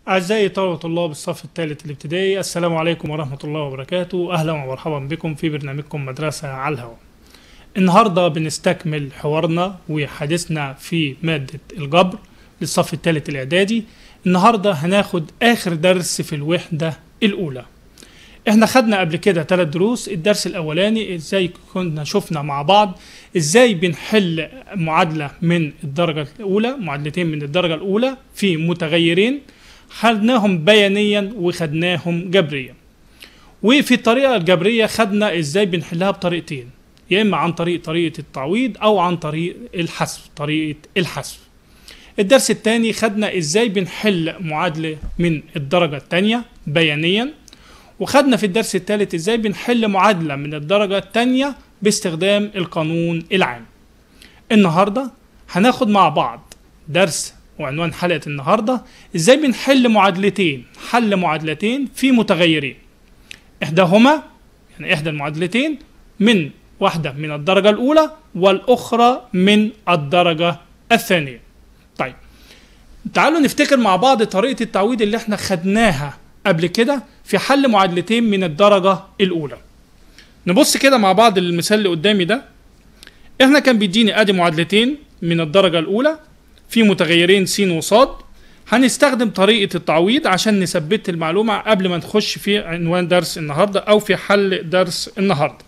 أعزائي طلبة طلاب الصف الثالث الابتدائي السلام عليكم ورحمة الله وبركاته أهلا ومرحبا بكم في برنامجكم مدرسة على الهواء النهاردة بنستكمل حوارنا وحديثنا في مادة الجبر للصف الثالث الإعدادي النهاردة هناخد آخر درس في الوحدة الأولى احنا خدنا قبل كده ثلاث دروس الدرس الاولاني ازاي كنا شفنا مع بعض ازاي بنحل معادله من الدرجه الاولى معادلتين من الدرجه الاولى في متغيرين خدناهم بيانيا وخدناهم جبريا وفي الطريقه الجبريه خدنا ازاي بنحلها بطريقتين يا اما عن طريق طريقه التعويض او عن طريق الحذف طريقه الحذف الدرس الثاني خدنا ازاي بنحل معادله من الدرجه الثانيه بيانيا وخدنا في الدرس الثالث ازاي بنحل معادله من الدرجه الثانيه باستخدام القانون العام النهارده هناخد مع بعض درس وعنوان حلقه النهارده ازاي بنحل معادلتين حل معادلتين في متغيرين احداهما يعني احدى المعادلتين من واحده من الدرجه الاولى والاخرى من الدرجه الثانيه طيب تعالوا نفتكر مع بعض طريقه التعويض اللي احنا خدناها قبل كده في حل معادلتين من الدرجة الأولى نبص كده مع بعض المثال اللي قدامي ده احنا كان بيديني ادي معادلتين من الدرجة الأولى في متغيرين س وصاد هنستخدم طريقة التعويض عشان نثبت المعلومة قبل ما نخش في عنوان درس النهاردة أو في حل درس النهاردة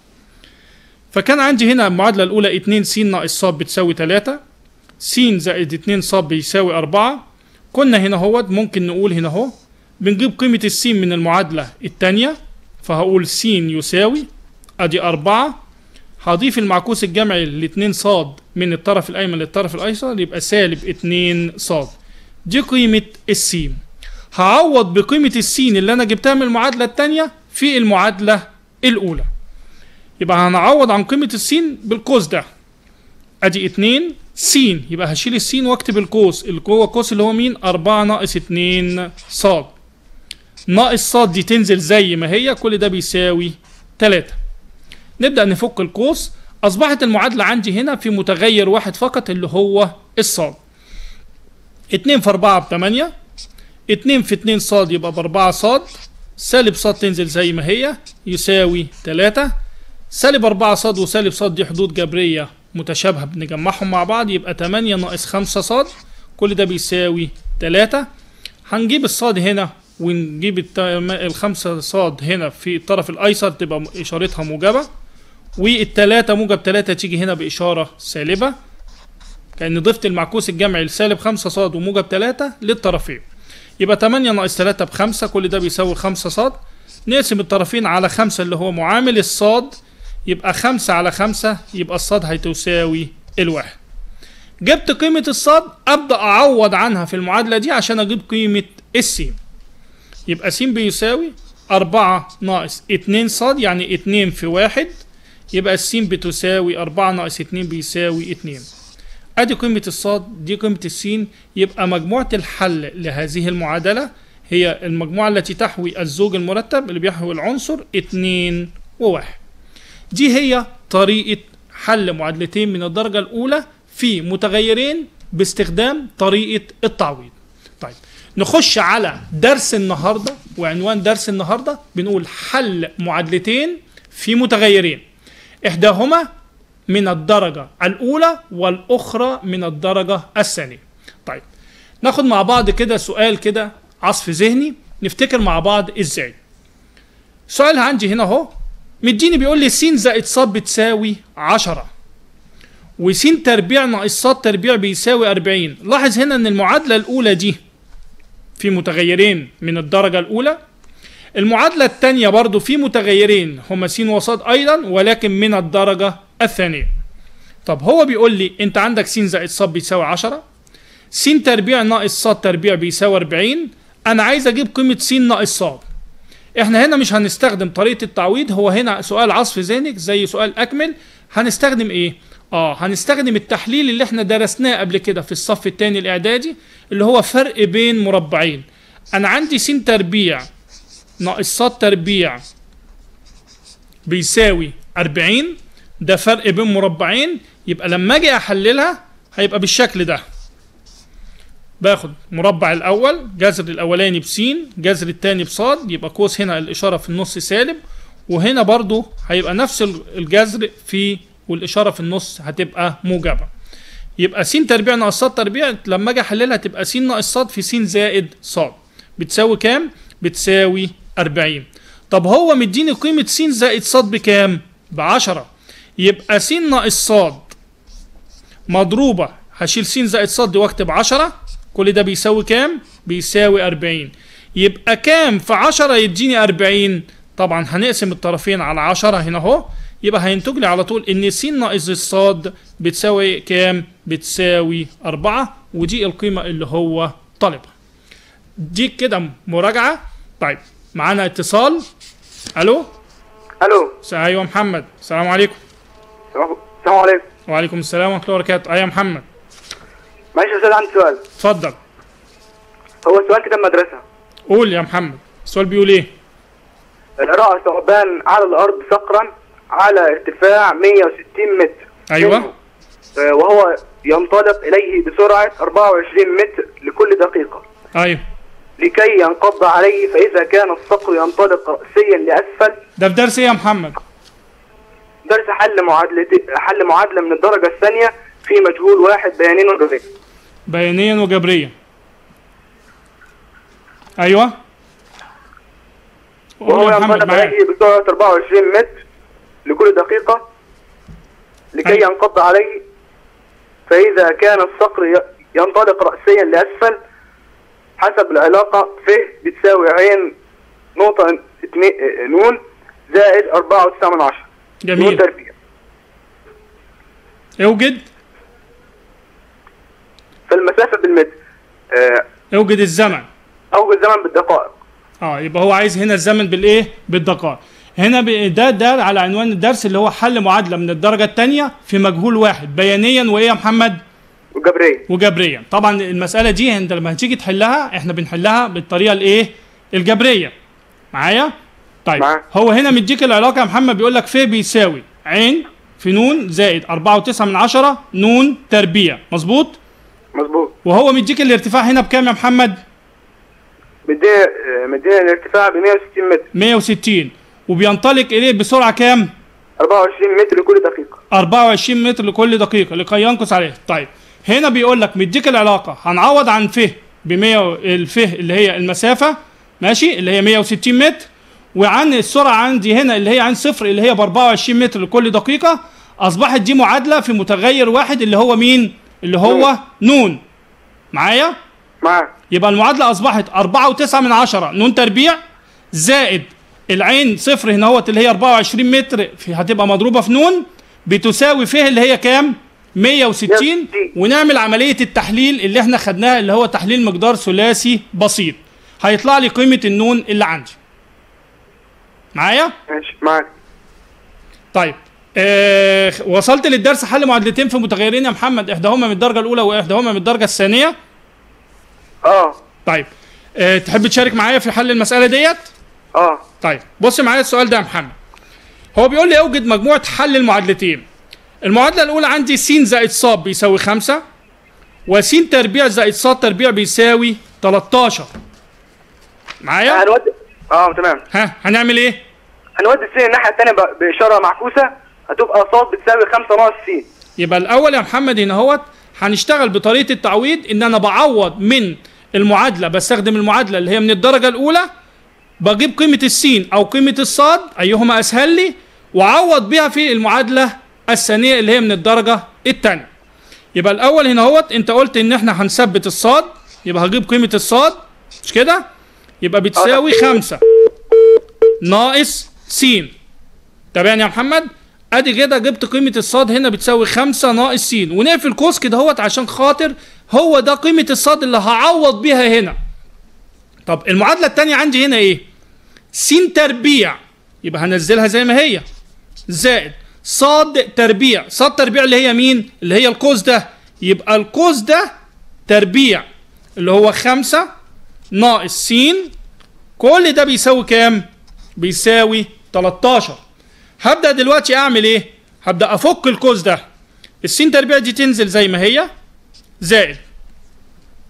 فكان عندي هنا المعادلة الأولى 2 س ناقص ص بتساوي 3 س زائد 2 ص بيساوي 4 كنا هنا هو ممكن نقول هنا اهو بنجيب قيمة السين من المعادلة التانية فهقول س يساوي ادي أربعة هضيف المعكوس الجمعي لاتنين صاد من الطرف الأيمن للطرف الأيسر يبقى سالب اتنين صاد دي قيمة السين هعوض بقيمة السين اللي أنا جبتها من المعادلة التانية في المعادلة الأولى يبقى هنعوض عن قيمة السين بالقوس ده ادي اتنين س يبقى هشيل السين واكتب القوس اللي هو القوس اللي هو مين أربعة ناقص اتنين صاد ناقص صاد دي تنزل زي ما هي كل ده بيساوي 3 نبدأ نفك القوس أصبحت المعادلة عندي هنا في متغير واحد فقط اللي هو الصاد 2 في 4 ب 8 2 في 2 صاد يبقى ب 4 صاد سالب صاد تنزل زي ما هي يساوي 3 سالب 4 صاد وسالب صاد دي حدود جبرية متشابهة بنجمعهم مع بعض يبقى 8 ناقص 5 صاد كل ده بيساوي 3 هنجيب الصاد هنا ونجيب الخمسة صاد هنا في الطرف الأيسر تبقى إشارتها موجبة والتلاتة موجب تلاتة تيجي هنا بإشارة سالبة كأن ضفت المعكوس الجمعي لسالب خمسة صاد وموجب تلاتة للطرفين يبقى تمانية ناقص تلاتة بخمسة كل ده بيساوي خمسة صاد نقسم الطرفين على خمسة اللي هو معامل الصاد يبقى خمسة على خمسة يبقى الصاد هتساوي الواحد جبت قيمة الصاد أبدأ أعوض عنها في المعادلة دي عشان أجيب قيمة السين يبقى س بيساوي أربعة ناقص اتنين صاد يعني اتنين في واحد يبقى الس بتساوي أربعة ناقص اتنين بيساوي اتنين أدي قيمة الصاد دي قيمة السين يبقى مجموعة الحل لهذه المعادلة هي المجموعة التي تحوي الزوج المرتب اللي بيحوي العنصر اتنين وواحد دي هي طريقة حل معادلتين من الدرجة الأولى في متغيرين باستخدام طريقة التعويض طيب نخش على درس النهارده وعنوان درس النهارده بنقول حل معادلتين في متغيرين احداهما من الدرجه الاولى والاخرى من الدرجه الثانيه طيب ناخد مع بعض كده سؤال كده عصف ذهني نفتكر مع بعض ازاي سؤال عندي هنا اهو مديني بيقول لي س زائد ص بتساوي 10 وس تربيع ناقص ص تربيع بيساوي 40 لاحظ هنا ان المعادله الاولى دي في متغيرين من الدرجة الأولى المعادلة الثانية برضو في متغيرين هما س وصاد أيضا ولكن من الدرجة الثانية طب هو بيقول لي أنت عندك س زائد ص بيساوي 10 س تربيع ناقص ص تربيع بيساوي 40 أنا عايز أجيب قيمة س ناقص ص احنا هنا مش هنستخدم طريقة التعويض هو هنا سؤال عصف ذهنك زي سؤال أكمل هنستخدم إيه؟ اه هنستخدم التحليل اللي احنا درسناه قبل كده في الصف الثاني الاعدادي اللي هو فرق بين مربعين انا عندي س تربيع ناقص ص تربيع بيساوي 40 ده فرق بين مربعين يبقى لما اجي احللها هيبقى بالشكل ده باخد مربع الاول جذر الاولاني بسين جذر التاني بصاد يبقى قوس هنا الاشاره في النص سالب وهنا برضو هيبقى نفس ال- الجذر في والاشاره في النص هتبقى موجبه يبقى س تربيع ناقص ص تربيع لما اجي احللها تبقى س ناقص ص في س زائد ص بتساوي كام بتساوي 40 طب هو مديني قيمه س زائد ص بكام ب 10 يبقى س ناقص ص مضروبة هشيل س زائد ص دي واكتب 10 كل ده بيساوي كام؟ بيساوي 40 يبقى كام في 10 يديني 40 طبعا هنقسم الطرفين على 10 هنا اهو يبقى هينتج لي على طول ان س ناقص الصاد بتساوي كام؟ بتساوي 4 ودي القيمة اللي هو طالبها. دي كده مراجعة طيب معانا اتصال الو الو ايوه محمد السلام عليكم السلام عليكم وعليكم السلام ورحمة الله وبركاته ايوه محمد معلش يا استاذ عندي سؤال اتفضل هو السؤال كده مدرسه قول يا محمد السؤال بيقول ايه رأى ثعبان على الارض صقرا على ارتفاع 160 متر ايوه آه، وهو ينطلق اليه بسرعه 24 متر لكل دقيقه ايوه لكي ينقض عليه فاذا كان الصقر ينطلق راسيا لاسفل ده في درس ايه يا محمد درس حل معادله حل معادله من الدرجه الثانيه في مجهول واحد بيانين وجبرين بيانيا وجبريا ايوه قول وهو يا محمد ينطلق معاك عليه بسرعة 24 متر لكل دقيقة لكي أيوة. ينقض عليه فإذا كان الصقر ي- ينطلق رأسيا لأسفل حسب العلاقة ف بتساوي عين نقطة اتنين اه، نون زائد أربعة وتسعة من عشرة نون جميل تربيع اوجد فالمسافة بالمتر اه، اوجد الزمن أوجد الزمن بالدقائق اه يبقى هو عايز هنا الزمن بالايه بالدقائق هنا ب- ده ده على عنوان الدرس اللي هو حل معادله من الدرجه الثانيه في مجهول واحد بيانيا وايه يا محمد وجبرية وجبريا طبعا المساله دي انت لما هتيجي تحلها احنا بنحلها بالطريقه الايه الجبريه معايا طيب معاك. هو هنا مديك العلاقه يا محمد بيقول لك ف بيساوي عين في نون زائد 4.9 من عشرة نون تربيع مظبوط مظبوط وهو مديك الارتفاع هنا بكام يا محمد مدينا اه، مدينا الارتفاع ب 160 متر 160 وبينطلق اليه بسرعه كام 24 متر لكل دقيقة 24 متر لكل دقيقة لكي ينقص عليه طيب هنا بيقول لك مديك العلاقة هنعوض عن ف ب 100 الف اللي هي المسافة ماشي اللي هي 160 متر وعن السرعة عندي هنا اللي هي عن صفر اللي هي ب 24 متر لكل دقيقة أصبحت دي معادلة في متغير واحد اللي هو مين؟ اللي هو نون معايا؟ معاك يبقى المعادلة أصبحت أربعة وتسعة من عشرة نون تربيع زائد العين صفر هنا هوت اللي هي 24 متر في هتبقى مضروبة في نون بتساوي فيه اللي هي كام؟ 160 160. ونعمل عملية التحليل اللي احنا خدناها اللي هو تحليل مقدار ثلاثي بسيط هيطلع لي قيمة النون اللي عندي معايا؟ ماشي معاك طيب آه وصلت للدرس حل معادلتين في متغيرين يا محمد احداهما من الدرجة الأولى واحداهما من الدرجة الثانية اه طيب أه تحب تشارك معايا في حل المسألة ديت؟ اه طيب بص معايا السؤال ده يا محمد هو بيقول لي اوجد مجموعة حل المعادلتين المعادلة الأولى عندي س زائد ص بيساوي 5 وس تربيع زائد ص تربيع بيساوي 13 معايا؟ هنودي اه تمام ها هنعمل ايه؟ هنودي السين الناحية التانية ب- بإشارة معكوسة هتبقى صاد بتساوي 5 ناقص س يبقى الأول يا محمد هنا اهوت هنشتغل بطريقة التعويض إن أنا بعوض من المعادلة بستخدم المعادلة اللي هي من الدرجة الأولى بجيب قيمة السين أو قيمة الصاد أيهما أسهل لي وأعوض بيها في المعادلة الثانية اللي هي من الدرجة الثانية يبقى الأول هنا اهوت أنت قلت إن إحنا هنثبت الصاد يبقى هجيب قيمة الصاد مش كده؟ يبقى بتساوي خمسة ناقص س تابعني يا محمد ادي كده جبت قيمه الصاد هنا بتساوي 5 ناقص س ونقفل قوس كده اهوت عشان خاطر هو ده قيمه الصاد اللي هعوض بيها هنا طب المعادله الثانيه عندي هنا ايه س تربيع يبقى هنزلها زي ما هي زائد صاد تربيع صاد تربيع اللي هي مين اللي هي القوس ده يبقى القوس ده تربيع اللي هو 5 ناقص س كل ده بيساوي كام بيساوي 13 هبدا دلوقتي اعمل ايه هبدا افك القوس ده السين تربيع دي تنزل زي ما هي زائد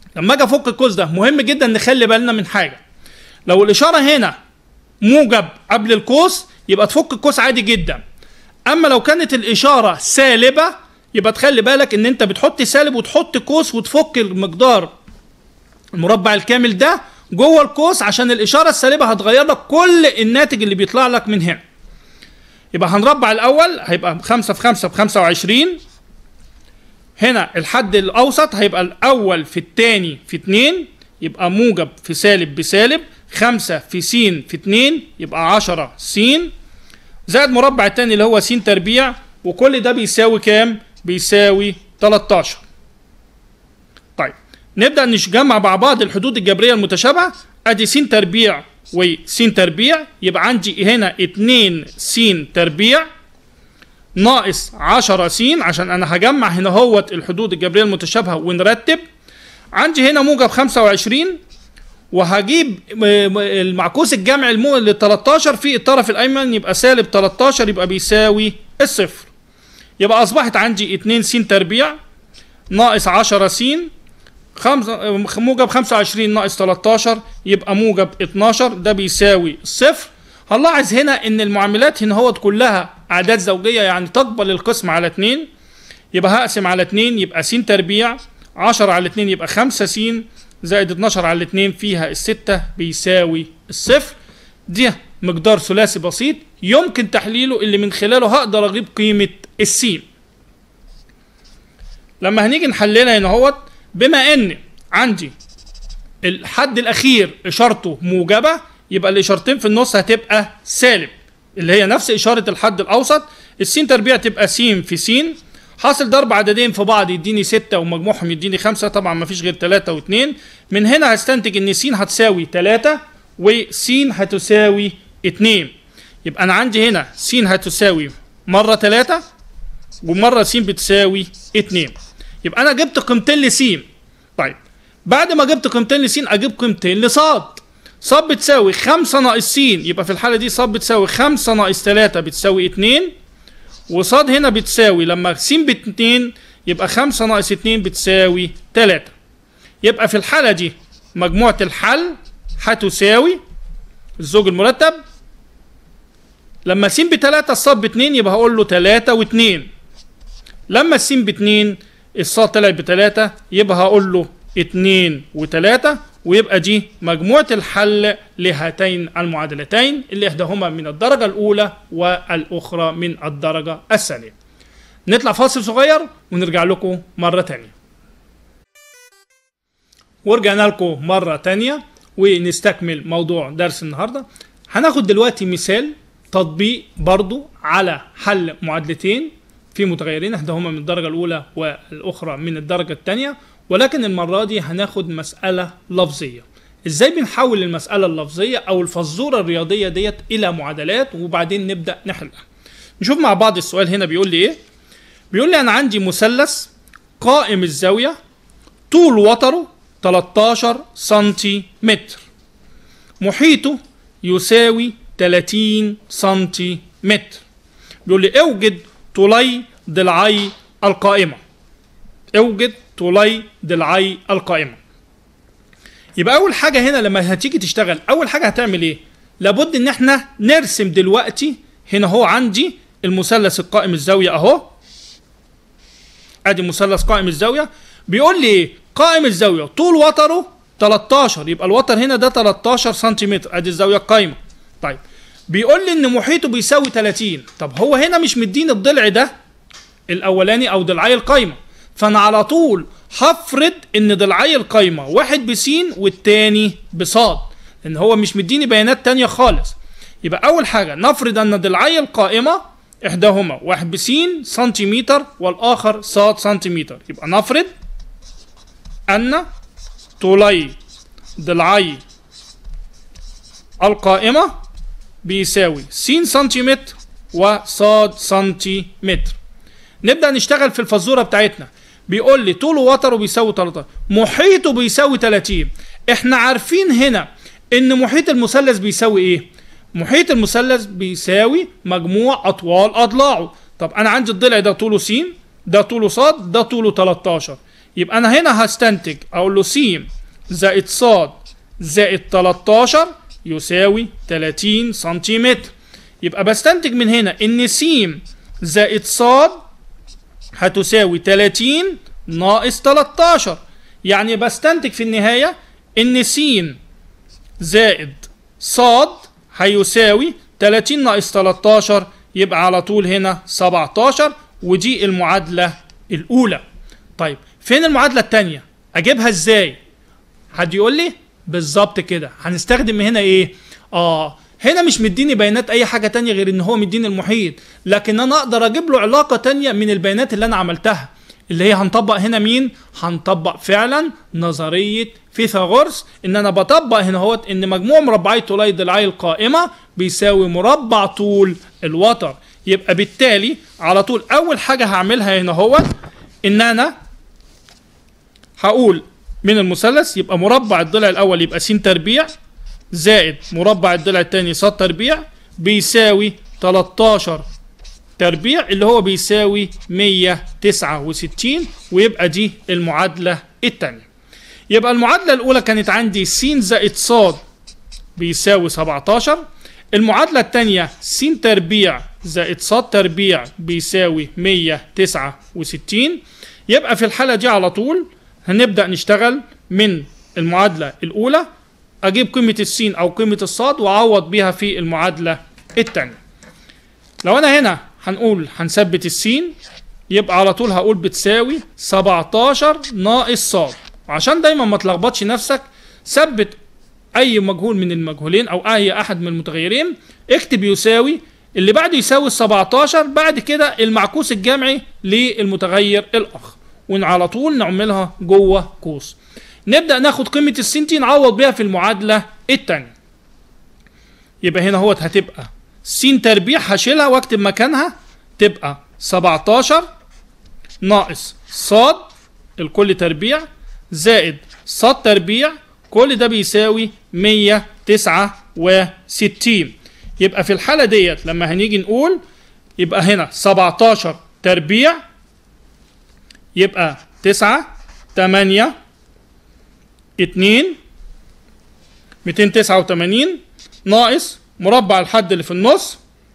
لما اجي افك القوس ده مهم جدا نخلي بالنا من حاجه لو الاشاره هنا موجب قبل القوس يبقى تفك القوس عادي جدا اما لو كانت الاشاره سالبه يبقى تخلي بالك ان انت بتحط سالب وتحط قوس وتفك المقدار المربع الكامل ده جوه القوس عشان الاشاره السالبه هتغير لك كل الناتج اللي بيطلع لك من هنا يبقى هنربع الاول هيبقى 5 في 5 ب 25 هنا الحد الاوسط هيبقى الاول في الثاني في 2 يبقى موجب في سالب بسالب 5 في س في 2 يبقى 10 س زائد مربع الثاني اللي هو س تربيع وكل ده بيساوي كام؟ بيساوي 13 طيب نبدا نجمع مع بعض الحدود الجبريه المتشابهه ادي س تربيع وس تربيع يبقى عندي هنا 2 س تربيع ناقص 10 س عشان انا هجمع هنا هوت الحدود الجبريه المتشابهه ونرتب عندي هنا موجب 25 وهجيب المعكوس الجمع المو لل 13 في الطرف الايمن يبقى سالب 13 يبقى بيساوي الصفر يبقى اصبحت عندي 2 س تربيع ناقص 10 س خمسة موجب 25 ناقص 13 يبقى موجب 12 ده بيساوي صفر هنلاحظ هنا ان المعاملات هنا هوت كلها اعداد زوجيه يعني تقبل القسم على 2 يبقى هقسم على 2 يبقى س تربيع 10 على 2 يبقى 5 س زائد 12 على 2 فيها الستة بيساوي الصفر دي مقدار ثلاثي بسيط يمكن تحليله اللي من خلاله هقدر اجيب قيمة السين لما هنيجي نحللها هنا اهوت بما ان عندي الحد الاخير اشارته موجبة يبقى الاشارتين في النص هتبقى سالب اللي هي نفس اشارة الحد الاوسط السين تربيع تبقى س في س حاصل ضرب عددين في بعض يديني ستة ومجموعهم يديني خمسة طبعا مفيش غير تلاتة واتنين من هنا هستنتج ان س هتساوي تلاتة وس هتساوي اتنين يبقى انا عندي هنا س هتساوي مرة تلاتة ومرة س بتساوي اتنين يبقى انا جبت قيمتين لس طيب بعد ما جبت قيمتين لس اجيب قيمتين لصاد صاد بتساوي خمسة ناقص س يبقى في الحالة دي صاد بتساوي خمسة ناقص تلاتة بتساوي اتنين وصاد هنا بتساوي لما س باتنين يبقى خمسة ناقص اتنين بتساوي تلاتة يبقى في الحالة دي مجموعة الحل هتساوي الزوج المرتب لما س بتلاتة الصاد باتنين يبقى هقول له تلاتة واتنين لما الس باتنين الصاد طلع بتلاتة يبقى هقول له اتنين وتلاتة ويبقى دي مجموعة الحل لهاتين المعادلتين اللي إحداهما من الدرجة الأولى والأخرى من الدرجة الثانية نطلع فاصل صغير ونرجع لكم مرة تانية ورجعنا لكم مرة تانية ونستكمل موضوع درس النهاردة هناخد دلوقتي مثال تطبيق برضو على حل معادلتين في متغيرين احداهما من الدرجة الأولى والأخرى من الدرجة الثانية ولكن المرة دي هناخد مسألة لفظية ازاي بنحول المسألة اللفظية أو الفزورة الرياضية ديت إلى معادلات وبعدين نبدأ نحلها نشوف مع بعض السؤال هنا بيقول لي إيه بيقول لي أنا عندي مثلث قائم الزاوية طول وتره 13 سنتيمتر محيطه يساوي 30 سنتيمتر بيقول لي اوجد طولي ضلعي القائمة اوجد طولي ضلعي القائمة يبقى أول حاجة هنا لما هتيجي تشتغل أول حاجة هتعمل إيه؟ لابد إن إحنا نرسم دلوقتي هنا هو عندي المثلث القائم الزاوية أهو أدي مثلث قائم الزاوية بيقول لي إيه؟ قائم الزاوية طول وتره 13 يبقى الوتر هنا ده 13 سنتيمتر أدي الزاوية القايمة طيب بيقول لي إن محيطه بيساوي 30 طب هو هنا مش مديني الضلع ده الأولاني أو ضلعي القايمة فانا على طول هفرض ان ضلعي القايمه واحد بسين والتاني بصاد لان هو مش مديني بيانات تانية خالص يبقى اول حاجه نفرض ان ضلعي القائمه احداهما واحد بسين سنتيمتر والاخر صاد سنتيمتر يبقى نفرض ان طولي ضلعي القائمه بيساوي س سنتيمتر وصاد سنتيمتر نبدا نشتغل في الفزوره بتاعتنا بيقول لي طوله وتره بيساوي 13 محيطه بيساوي 30 احنا عارفين هنا ان محيط المثلث بيساوي ايه محيط المثلث بيساوي مجموع اطوال اضلاعه طب انا عندي الضلع ده طوله س ده طوله ص ده طوله 13 يبقى انا هنا هستنتج اقول له س زائد ص زائد 13 يساوي 30 سنتيمتر يبقى بستنتج من هنا ان س زائد ص هتساوي 30 ناقص 13 يعني بستنتج في النهاية ان س زائد ص هيساوي 30 ناقص 13 يبقى على طول هنا 17 ودي المعادلة الأولى طيب فين المعادلة التانية أجيبها إزاي حد يقول لي بالظبط كده هنستخدم هنا إيه آه هنا مش مديني بيانات اي حاجه تانية غير ان هو مديني المحيط لكن انا اقدر اجيب له علاقه تانية من البيانات اللي انا عملتها اللي هي هنطبق هنا مين هنطبق فعلا نظريه فيثاغورس ان انا بطبق هنا هو ان مجموع مربعي طولي ضلعي القائمه بيساوي مربع طول الوتر يبقى بالتالي على طول اول حاجه هعملها هنا هو ان انا هقول من المثلث يبقى مربع الضلع الاول يبقى س تربيع زائد مربع الضلع الثاني ص تربيع بيساوي 13 تربيع اللي هو بيساوي 169 ويبقى دي المعادلة الثانية يبقى المعادلة الأولى كانت عندي س زائد ص بيساوي 17 المعادلة الثانية س تربيع زائد ص تربيع بيساوي 169 يبقى في الحالة دي على طول هنبدأ نشتغل من المعادلة الأولى اجيب قيمه السين او قيمه الصاد واعوض بيها في المعادله الثانيه لو انا هنا هنقول هنثبت السين يبقى على طول هقول بتساوي 17 ناقص صاد وعشان دايما ما تلخبطش نفسك ثبت اي مجهول من المجهولين او اي احد من المتغيرين اكتب يساوي اللي بعده يساوي ال 17 بعد كده المعكوس الجمعي للمتغير الاخر وعلى طول نعملها جوه قوس نبدا ناخد قيمه السين دي نعوض بيها في المعادله الثانيه يبقى هنا هوت هتبقى س تربيع هشيلها واكتب مكانها تبقى 17 ناقص ص الكل تربيع زائد ص تربيع كل ده بيساوي 169 يبقى في الحاله ديت لما هنيجي نقول يبقى هنا 17 تربيع يبقى 9 8 2 289 ناقص مربع الحد اللي في النص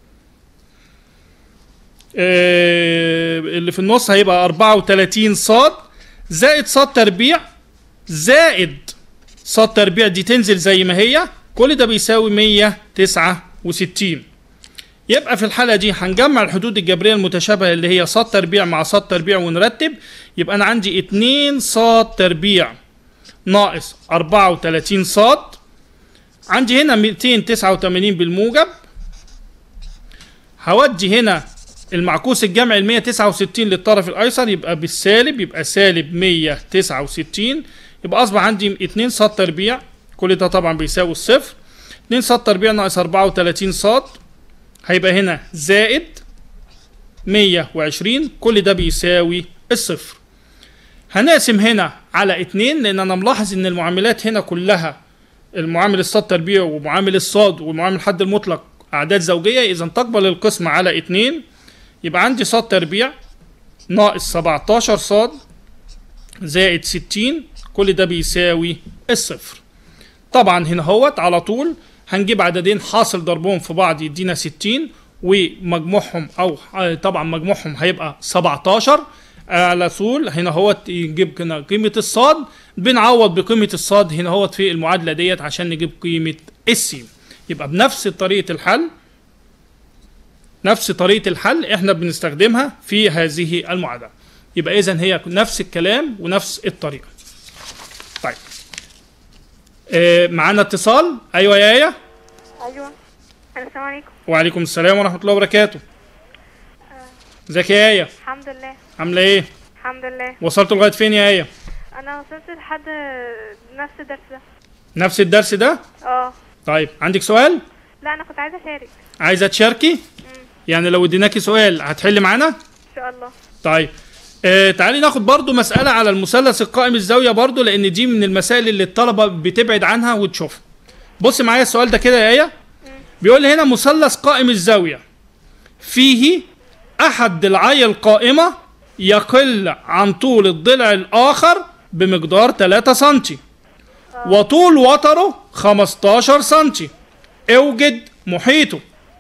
آه اللي في النص هيبقى 34 صاد زائد صاد تربيع زائد صاد تربيع دي تنزل زي ما هي كل ده بيساوي 169 يبقى في الحالة دي هنجمع الحدود الجبرية المتشابهة اللي هي صاد تربيع مع صاد تربيع ونرتب يبقى أنا عندي 2 صاد تربيع ناقص 34 صاد عندي هنا 289 بالموجب هودي هنا المعكوس الجمعي ال 169 للطرف الايسر يبقى بالسالب يبقى سالب 169 يبقى اصبح عندي 2 صاد تربيع كل ده طبعا بيساوي الصفر 2 صاد تربيع ناقص 34 صاد هيبقى هنا زائد 120 كل ده بيساوي الصفر هنقسم هنا على اتنين لان انا ملاحظ ان المعاملات هنا كلها المعامل الصاد تربيع ومعامل الصاد ومعامل الحد المطلق اعداد زوجيه اذا تقبل القسمه على اتنين يبقى عندي صاد تربيع ناقص 17 صاد زائد 60 كل ده بيساوي الصفر طبعا هنا هوت على طول هنجيب عددين حاصل ضربهم في بعض يدينا 60 ومجموعهم او طبعا مجموعهم هيبقى 17 على طول هنا هو يجيب هنا قيمة الصاد بنعوض بقيمة الصاد هنا هو في المعادلة ديت عشان نجيب قيمة السين يبقى بنفس طريقة الحل نفس طريقة الحل احنا بنستخدمها في هذه المعادلة يبقى اذا هي نفس الكلام ونفس الطريقة طيب آه معانا اتصال ايوه يا ايه ايوه السلام عليكم وعليكم السلام ورحمة الله وبركاته ازيك يا ايه الحمد لله عاملة ايه الحمد لله وصلت لغاية فين يا ايه انا وصلت لحد نفس الدرس ده نفس الدرس ده اه طيب عندك سؤال لا انا كنت عايزه اشارك عايزه تشاركي يعني لو اديناكي سؤال هتحلي معانا ان شاء الله طيب آه تعالي ناخد برضو مسألة على المثلث القائم الزاوية برضو لأن دي من المسائل اللي الطلبة بتبعد عنها وتشوفها. بص معايا السؤال ده كده يا آية بيقول لي هنا مثلث قائم الزاوية فيه أحد ضلعي القائمة يقل عن طول الضلع الآخر بمقدار 3 سنتي وطول وتره 15 سنتي اوجد محيطه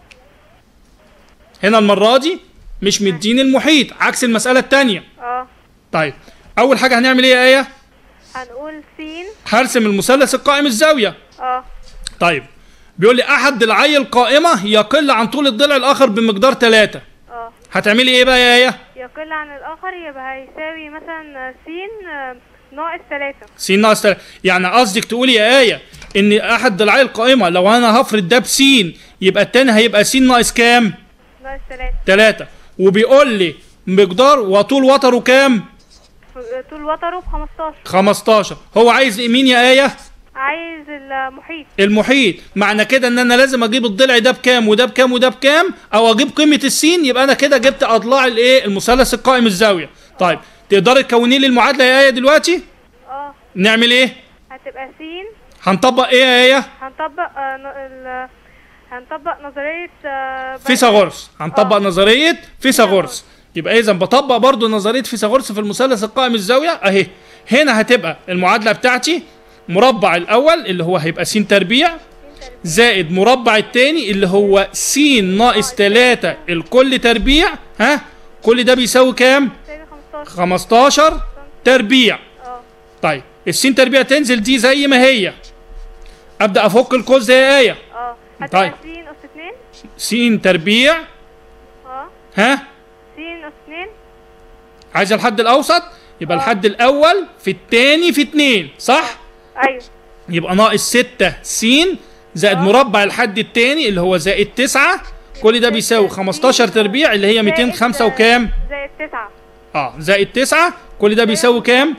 هنا المرة دي مش مديني المحيط عكس المسألة التانية اه طيب أول حاجة هنعمل إيه يا آية؟ هنقول سين هرسم المثلث القائم الزاوية اه طيب بيقول لي أحد ضلعي القائمة يقل عن طول الضلع الآخر بمقدار 3 اه هتعملي إيه بقى يا آية؟ يقل عن الآخر يبقى هيساوي مثلا سين آه، ناقص تلاتة س ناقص 3 يعني قصدك تقولي يا آية إن أحد ضلعي القائمة لو أنا هفرض ده ب يبقى التاني هيبقى س ناقص كام؟ ناقص تلاتة 3 وبيقول لي مقدار وطول وتره كام؟ ف- طول وتره بخمستاشر 15 هو عايز مين يا آية؟ عايز المحيط المحيط معنى كده ان انا لازم اجيب الضلع ده بكام وده بكام وده بكام او اجيب قيمه السين يبقى انا كده جبت اضلاع الايه المثلث القائم الزاويه طيب تقدري تكوني لي المعادله يا ايه دلوقتي اه نعمل ايه هتبقى سين هنطبق ايه يا ايه هنطبق آه ن- ال- هنطبق نظرية آه، فيثاغورس هنطبق آه. نظريه فيثاغورس يبقى اذا بطبق برضو نظريه فيثاغورس في المثلث القائم الزاويه اهي هنا هتبقى المعادله بتاعتي مربع الاول اللي هو هيبقى س تربيع زائد مربع التاني اللي هو س ناقص 3 الكل تربيع ها كل ده بيساوي كام تساوي خمستاشر 15 تربيع اه طيب السين تربيع تنزل دي زي ما هي ابدا افك القوس ده يا ايه اه طيب. هتبقى سين أس اتنين س تربيع اه ها سين أس اتنين عايز الحد الاوسط يبقى الحد الاول في التاني في اتنين صح أيوه يبقى ناقص 6 س زائد مربع الحد التاني اللي هو زائد 9 كل ده بيساوي 15 تربيع اللي هي 205 وكام زائد تسعة اه زائد 9 كل ده بيساوي كام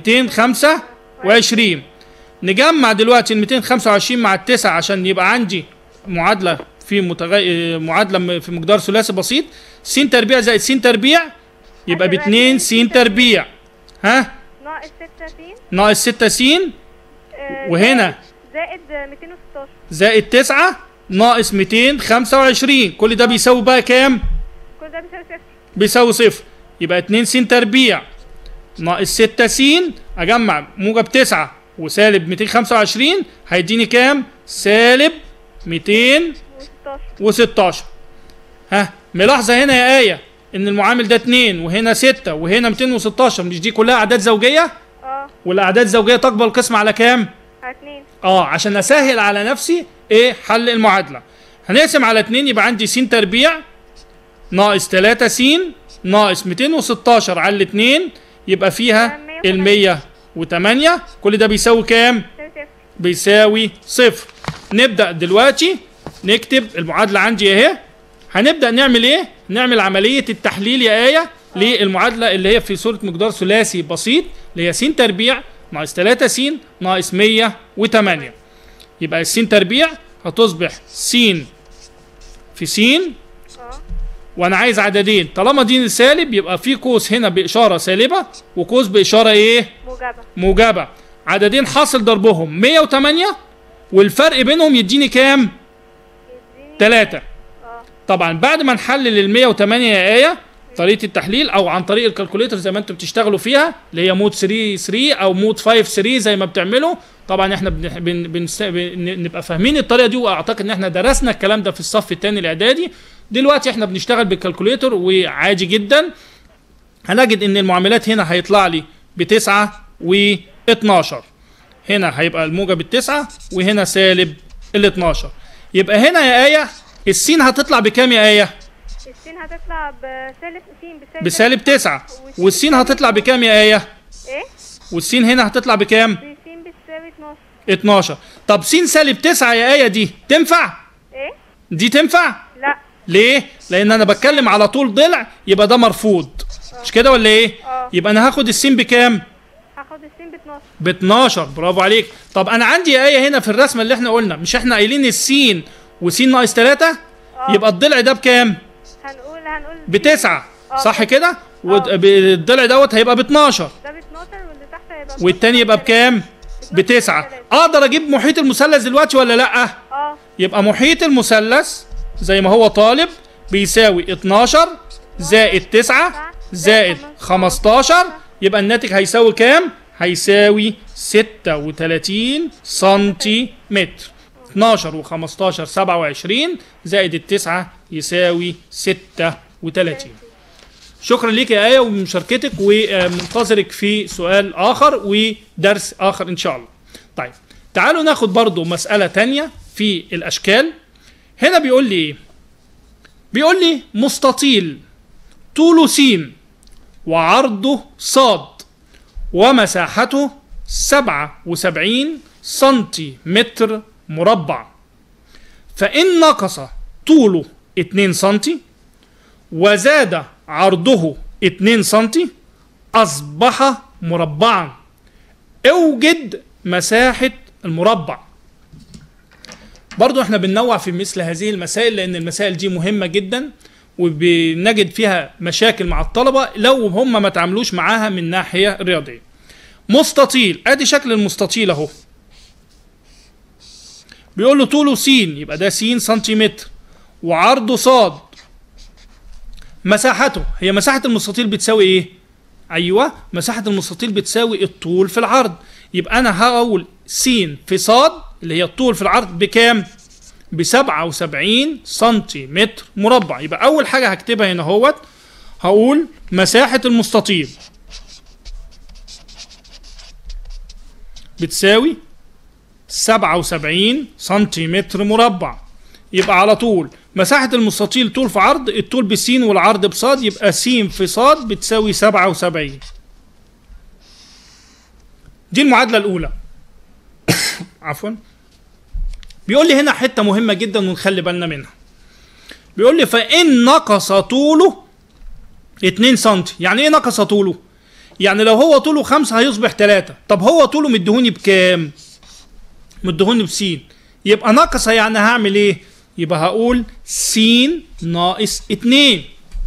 225 نجمع دلوقتي ال 225 مع التسعة عشان يبقى عندي معادلة في متغي... معادلة م- في مقدار ثلاثي بسيط س تربيع زائد س تربيع يبقى ب هتبقى 2 س اتنين س تربيع ها ناقص ستة سين ناقص 6 س آه، وهنا زائد زائد ميتين وستاشر زائد 9 ناقص 225 كل ده بيساوي بقى كام؟ كل ده بيساوي صفر بيساوي صفر يبقى 2 س تربيع ناقص 6 س اجمع موجب 9 وسالب 225 هيديني كام؟ سالب 216 وستاشر ها ملاحظه هنا يا ايه ان المعامل ده 2 وهنا 6 وهنا 216 مش دي كلها اعداد زوجيه اه والاعداد الزوجيه تقبل القسم على كام؟ على اتنين اه عشان اسهل على نفسي ايه حل المعادله هنقسم على 2 يبقى عندي س تربيع ناقص 3 س ناقص 216 على الاثنين يبقى فيها ال 108 كل ده بيساوي كام؟ بيساوي صفر بيساوي صفر نبدا دلوقتي نكتب المعادله عندي اهي هنبدا نعمل ايه؟ نعمل عمليه التحليل يا ايه للمعادله اللي هي في صوره مقدار ثلاثي بسيط اللي هي س تربيع ناقص 3 س ناقص 108 يبقى الس تربيع هتصبح س في س اه وانا عايز عددين طالما دي سالب يبقى في قوس هنا باشاره سالبه وقوس باشاره ايه؟ موجبة موجبة عددين حاصل ضربهم 108 والفرق بينهم يديني كام؟ يديني 3 اه طبعا بعد ما نحلل ال 108 يا آية طريقة التحليل أو عن طريق الكالكوليتر زي ما أنتم بتشتغلوا فيها اللي هي مود 3 3 أو مود 5 3 زي ما بتعملوا طبعا احنا بن بن بن بن نبقى فاهمين الطريقة دي وأعتقد إن احنا درسنا الكلام ده في الصف الثاني الإعدادي دلوقتي احنا بنشتغل بالكالكوليتر وعادي جدا هنجد ان المعاملات هنا هيطلع لي بتسعة و12 هنا هيبقى الموجب التسعة وهنا سالب ال 12 يبقى هنا يا آية السين هتطلع بكام يا آية؟ السين هتطلع بسالب سين بسالب بسالب تسعة والسين هتطلع بكام يا آية؟ ايه والسين هنا هتطلع بكام؟ بسين بتساوي 12 12 طب سين سالب تسعة يا آية دي تنفع؟ ايه دي تنفع؟ لا ليه؟ لأن أنا بتكلم على طول ضلع يبقى ده مرفوض مش كده ولا إيه؟ اه يبقى أنا هاخد السين بكام؟ هاخد السين ب 12 ب 12 برافو عليك طب انا عندي ايه هنا في الرسمه اللي احنا قلنا مش احنا قايلين السين وسين ناقص 3 اه يبقى الضلع ده بكام هنقول هنقول بتسعة اه. صح كده اه. والضلع دوت هيبقى ب 12 ده ب 12 واللي تحت هيبقى والتاني يبقى بكام بتسعة اقدر اجيب محيط المثلث دلوقتي ولا لا اه يبقى محيط المثلث زي ما هو طالب بيساوي 12 زائد 9 زائد 15 يبقى الناتج هيساوي كام؟ هيساوي 36 سنتيمتر 12 و15 27 زائد التسعة يساوي 36 شكرا ليك يا آية ومشاركتك ومنتظرك في سؤال آخر ودرس آخر إن شاء الله طيب تعالوا ناخد برضو مسألة تانية في الأشكال هنا بيقول لي إيه بيقول لي مستطيل طوله س وعرضه صاد ومساحته 77 سنتيمتر مربع فإن نقص طوله 2 سنتي وزاد عرضه 2 سنتي أصبح مربعا اوجد مساحة المربع برضو احنا بننوع في مثل هذه المسائل لأن المسائل دي مهمة جدا وبنجد فيها مشاكل مع الطلبة لو هم ما تعاملوش معاها من ناحية رياضية مستطيل ادي شكل المستطيل اهو بيقول له طوله س يبقى ده س سنتيمتر وعرضه صاد مساحته هي مساحة المستطيل بتساوي ايه؟ ايوه مساحة المستطيل بتساوي الطول في العرض يبقى انا هقول س في صاد اللي هي الطول في العرض بكام؟ ب 77 سنتيمتر مربع يبقى اول حاجة هكتبها هنا اهوت هقول مساحة المستطيل بتساوي 77 سنتيمتر مربع يبقى على طول مساحة المستطيل طول في عرض الطول بسين والعرض بصاد يبقى س في صاد بتساوي 77 دي المعادلة الأولى عفوا بيقول لي هنا حتة مهمة جدا ونخلي بالنا منها بيقول لي فإن نقص طوله 2 سم يعني إيه نقص طوله؟ يعني لو هو طوله 5 هيصبح 3 طب هو طوله مديهوني بكام؟ مديهوني بسين يبقى نقص يعني هعمل ايه؟ يبقى هقول س ناقص 2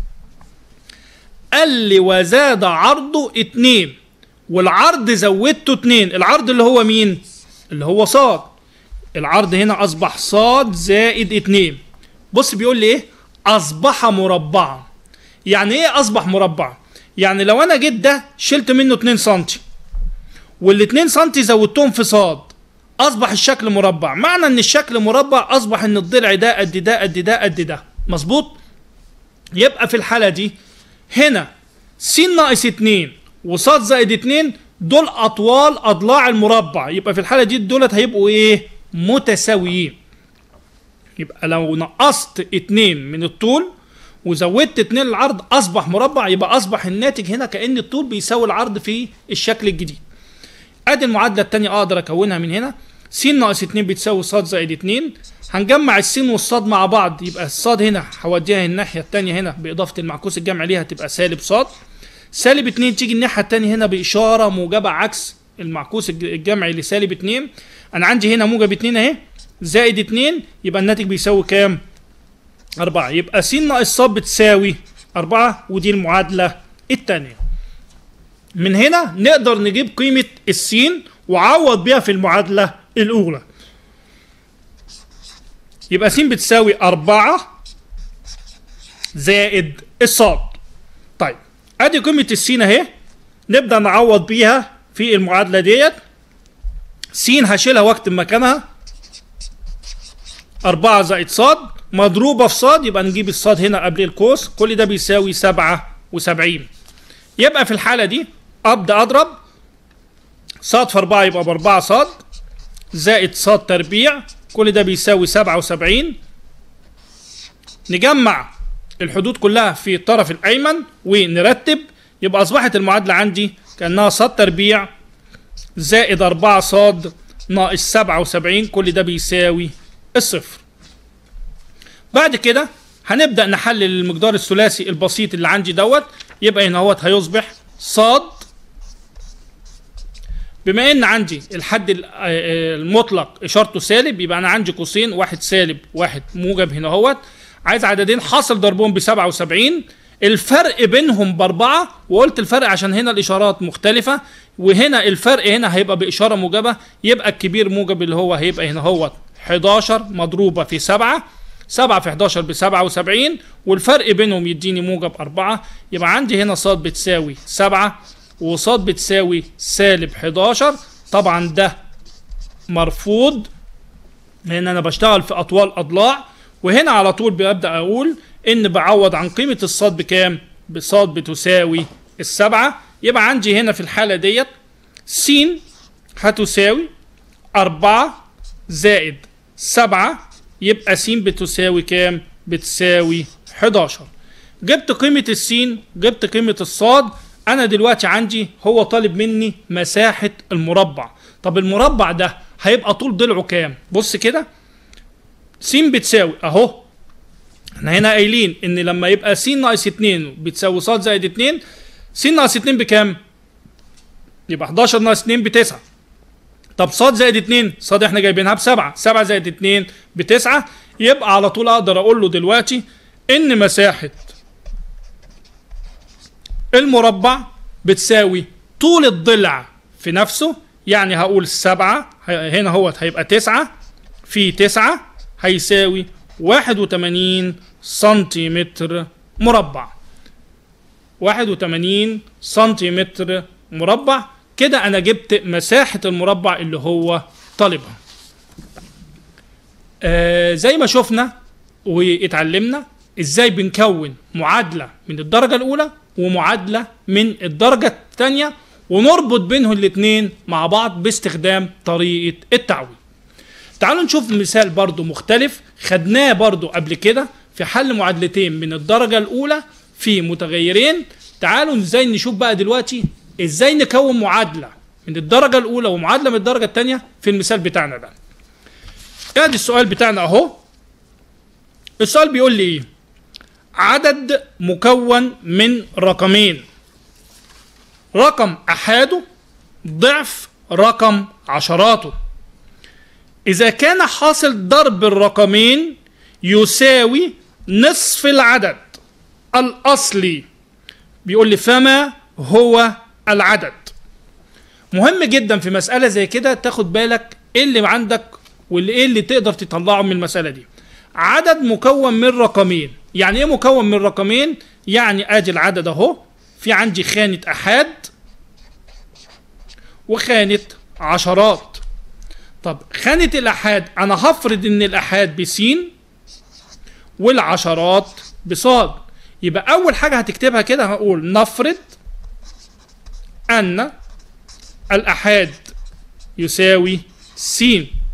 قال لي وزاد عرضه 2 والعرض زودته 2 العرض اللي هو مين؟ اللي هو صاد العرض هنا اصبح صاد زائد 2 بص بيقول لي ايه؟ اصبح مربعا يعني ايه اصبح مربع؟ يعني لو انا جيت ده شلت منه 2 سم وال 2 سم زودتهم في صاد اصبح الشكل مربع معنى ان الشكل مربع اصبح ان الضلع ده قد ده قد ده قد ده مظبوط يبقى في الحاله دي هنا س ناقص 2 وصاد زائد 2 دول اطوال اضلاع المربع يبقى في الحاله دي دولت هيبقوا ايه متساويين يبقى لو نقصت 2 من الطول وزودت 2 العرض اصبح مربع يبقى اصبح الناتج هنا كان الطول بيساوي العرض في الشكل الجديد ادي المعادله الثانيه اقدر اكونها من هنا س ناقص 2 بتساوي ص زائد 2 هنجمع السين والصاد مع بعض يبقى الصاد هنا هوديها الناحيه الثانيه هنا باضافه المعكوس الجمع ليها تبقى سالب صاد سالب 2 تيجي الناحيه الثانيه هنا باشاره موجبه عكس المعكوس الجمعي لسالب 2 انا عندي هنا موجب 2 اهي زائد 2 يبقى الناتج بيساوي كام؟ 4 يبقى س ناقص ص بتساوي 4 ودي المعادله الثانيه من هنا نقدر نجيب قيمة السين وعوض بيها في المعادلة الأولى يبقى س بتساوي أربعة زائد الصاد طيب أدي قيمة السين أهي نبدأ نعوض بيها في المعادلة ديت س هشيلها واكتب مكانها أربعة زائد صاد مضروبة في صاد يبقى نجيب الصاد هنا قبل القوس كل ده بيساوي سبعة وسبعين يبقى في الحالة دي ابدا اضرب صاد في 4 يبقى ب 4 صاد زائد صاد تربيع كل ده بيساوي 77 نجمع الحدود كلها في الطرف الايمن ونرتب يبقى اصبحت المعادله عندي كانها صاد تربيع زائد 4 صاد ناقص 77 كل ده بيساوي الصفر بعد كده هنبدا نحلل المقدار الثلاثي البسيط اللي عندي دوت يبقى هنا اهوت هيصبح صاد بما ان عندي الحد المطلق اشارته سالب يبقى انا عندي قوسين واحد سالب واحد موجب هنا اهوت عايز عددين حاصل ضربهم ب 77 الفرق بينهم باربعه وقلت الفرق عشان هنا الاشارات مختلفه وهنا الفرق هنا هيبقى باشاره موجبه يبقى الكبير موجب اللي هو هيبقى هنا اهوت 11 مضروبه في 7 7 في 11 ب 77 والفرق بينهم يديني موجب 4 يبقى عندي هنا ص بتساوي 7 وص بتساوي سالب 11 طبعا ده مرفوض لان انا بشتغل في اطوال اضلاع وهنا على طول ببدا اقول ان بعوض عن قيمه الصاد بكام بصاد بتساوي السبعة يبقى عندي هنا في الحالة ديت س هتساوي أربعة زائد سبعة يبقى س بتساوي كام؟ بتساوي 11 جبت قيمة السين جبت قيمة الصاد أنا دلوقتي عندي هو طالب مني مساحة المربع طب المربع ده هيبقى طول ضلعه كام؟ بص كده س بتساوي أهو احنا هنا قايلين ان لما يبقى س ناقص 2 بتساوي ص زائد 2 س ناقص 2 بكام؟ يبقى 11 ناقص 2 ب 9 طب ص زائد 2 ص احنا جايبينها ب 7 7 زائد 2 ب 9 يبقى على طول اقدر اقول له دلوقتي ان مساحه المربع بتساوي طول الضلع في نفسه يعني هقول 7 هنا هو هيبقى 9 في 9 هيساوي 81 سنتيمتر مربع 81 سنتيمتر مربع كده انا جبت مساحة المربع اللي هو طالبها آه زي ما شفنا واتعلمنا ازاي بنكون معادلة من الدرجة الاولى ومعادلة من الدرجة الثانية ونربط بينهم الاتنين مع بعض باستخدام طريقة التعويض تعالوا نشوف مثال برضو مختلف خدناه برضو قبل كده في حل معادلتين من الدرجة الأولى في متغيرين تعالوا ازاي نشوف بقى دلوقتي ازاي نكون معادلة من الدرجة الأولى ومعادلة من الدرجة الثانية في المثال بتاعنا ده ادي السؤال بتاعنا اهو السؤال بيقول لي ايه عدد مكون من رقمين رقم أحاده ضعف رقم عشراته إذا كان حاصل ضرب الرقمين يساوي نصف العدد الأصلي بيقول لي فما هو العدد مهم جدا في مسألة زي كده تاخد بالك ايه اللي عندك واللي ايه اللي تقدر تطلعه من المسألة دي عدد مكون من رقمين يعني ايه مكون من رقمين يعني ادي العدد اهو في عندي خانة احاد وخانة عشرات طب خانة الأحاد أنا هفرض إن الأحاد بسين والعشرات بصاد يبقى أول حاجة هتكتبها كده هقول نفرض أن الأحاد يساوي س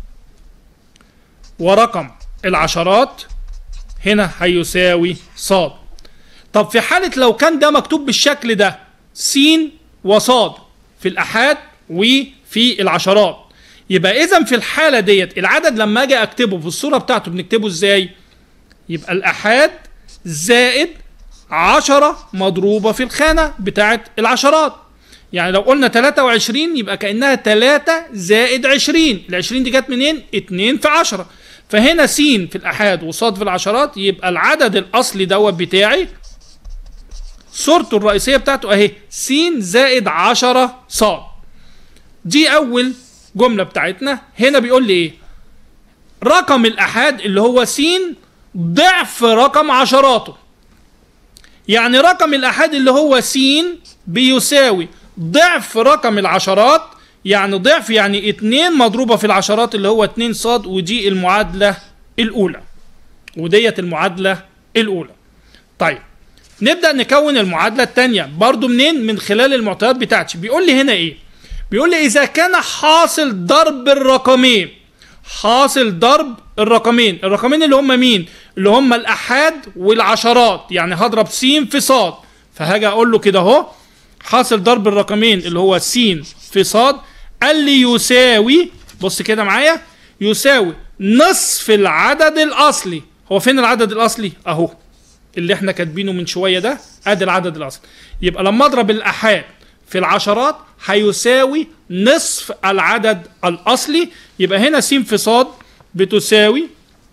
ورقم العشرات هنا هيساوي صاد طب في حالة لو كان ده مكتوب بالشكل ده س وصاد في الأحاد وفي العشرات يبقى اذا في الحاله ديت العدد لما اجي اكتبه في الصوره بتاعته بنكتبه ازاي يبقى الاحاد زائد عشرة مضروبة في الخانة بتاعت العشرات يعني لو قلنا 23 يبقى كأنها 3 زائد 20 ال 20 دي جت منين 2 في 10 فهنا س في الأحاد وصاد في العشرات يبقى العدد الأصلي دوت بتاعي صورته الرئيسية بتاعته أهي س زائد 10 صاد دي أول جمله بتاعتنا هنا بيقول لي ايه رقم الاحاد اللي هو س ضعف رقم عشراته يعني رقم الاحاد اللي هو س بيساوي ضعف رقم العشرات يعني ضعف يعني اتنين مضروبة في العشرات اللي هو اتنين صاد ودي المعادلة الأولى وديت المعادلة الأولى طيب نبدأ نكون المعادلة التانية برضو منين من خلال المعطيات بتاعتي بيقول لي هنا ايه بيقول لي اذا كان حاصل ضرب الرقمين حاصل ضرب الرقمين الرقمين اللي هم مين اللي هم الاحاد والعشرات يعني هضرب س في صاد فهاجي اقول له كده اهو حاصل ضرب الرقمين اللي هو س في صاد قال لي يساوي بص كده معايا يساوي نصف العدد الاصلي هو فين العدد الاصلي اهو اللي احنا كاتبينه من شويه ده ادي العدد الاصلي يبقى لما اضرب الاحاد في العشرات هيساوي نصف العدد الأصلي يبقى هنا س في صاد بتساوي